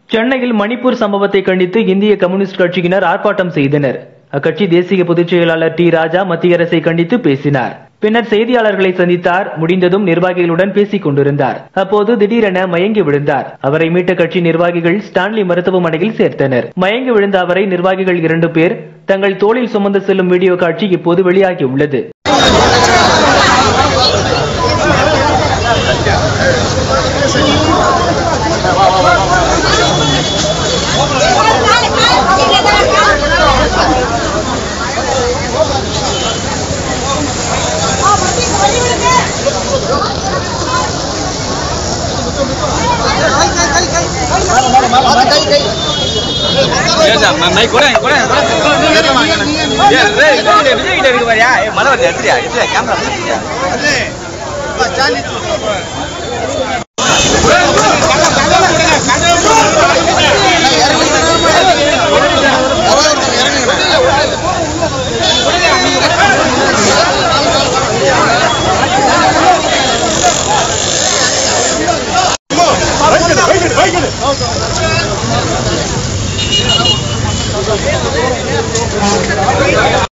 சென்னையில் மணிப்பூர் சம்பவத்தை கண்டித்து இந்திய கம்யூனிஸ்ட் கட்சியினர் ஆர்ப்பாட்டம் செய்தனர் அக்கட்சி தேசிய பொதுச் செயலாளர் டி ராஜா மத்திய அரசை கண்டித்து பேசினார் பின்னர் செய்தியாளர்களை சந்தித்தார் முடிந்ததும் நிர்வாகிகளுடன் பேசிக் கொண்டிருந்தார் அப்போது திடீரென மயங்கி விழுந்தார் அவரை மீட்ட கட்சி நிர்வாகிகள் ஸ்டான்லி மருத்துவமனையில் சேர்த்தனர் மயங்கி விழுந்த அவரை நிர்வாகிகள் இரண்டு பேர் தங்கள் தோளில் சுமந்து செல்லும் வீடியோ காட்சி இப்போது வெளியாகியுள்ளது ஏண்டா, ம- மைக் கூட கூட ஏ ரே விஜய் விஜய் கிட்ட இருக்கு பாரியா ஏ மலை வந்து எடுத்துறியா இது கேமரா எடுத்துறியா